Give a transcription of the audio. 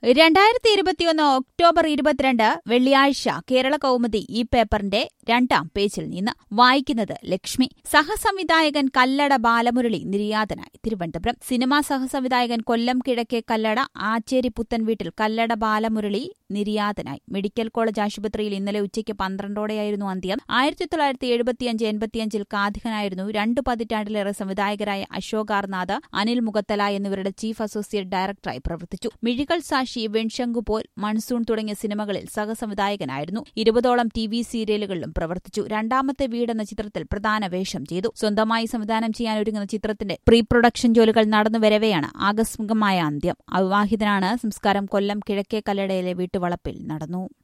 രണ്ടായിരത്തി ഇരുപത്തിയൊന്ന് ഒക്ടോബർ ഇരുപത്തിരണ്ട് വെള്ളിയാഴ്ച കേരള കൗമുദി ഈ പേപ്പറിന്റെ രണ്ടാം പേജിൽ നിന്ന് വായിക്കുന്നത് ലക്ഷ്മി സഹസംവിധായകൻ കല്ലട ബാലമുരളി നിര്യാതനായി തിരുവനന്തപുരം സിനിമാ സഹസംവിധായകൻ കൊല്ലം കിഴക്കേ കല്ലട ആച്ചേരി പുത്തൻ വീട്ടിൽ കല്ലട ബാലമുരളി നിര്യാതനായി മെഡിക്കൽ കോളേജ് ആശുപത്രിയിൽ ഇന്നലെ ഉച്ചയ്ക്ക് പന്ത്രണ്ടോടെയായിരുന്നു അന്ത്യം ആയിരത്തി തൊള്ളായിരത്തി എഴുപത്തിയഞ്ച് എൺപത്തിയഞ്ചിൽ കാഥികനായിരുന്നു രണ്ടു പതിറ്റാണ്ടിലേറെ സംവിധായകരായ അശോക് ആർനാഥ് അനിൽ മുഖത്തല എന്നിവരുടെ ചീഫ് അസോസിയേറ്റ് ഡയറക്ടറായി പ്രവർത്തിച്ചു മിഴികൾ സാക്ഷി വെൺശങ്കു പോൽ മൺസൂൺ തുടങ്ങിയ സിനിമകളിൽ സഹസംവിധായകനായിരുന്നു ഇരുപതോളം ടി വി സീരിയലുകളിലും പ്രവർത്തിച്ചു രണ്ടാമത്തെ വീടെന്ന ചിത്രത്തിൽ പ്രധാന വേഷം ചെയ്തു സ്വന്തമായി സംവിധാനം ചെയ്യാൻ ഒരുങ്ങുന്ന ചിത്രത്തിന്റെ പ്രീ പ്രൊഡക്ഷൻ ജോലികൾ നടന്നുവരവെയാണ് ആകസ്മികമായ അന്ത്യം അവിവാഹിതനാണ് സംസ്കാരം കൊല്ലം കിഴക്കേ കല്ലടയിലെ വീട്ടുവളപ്പിൽ നടന്നു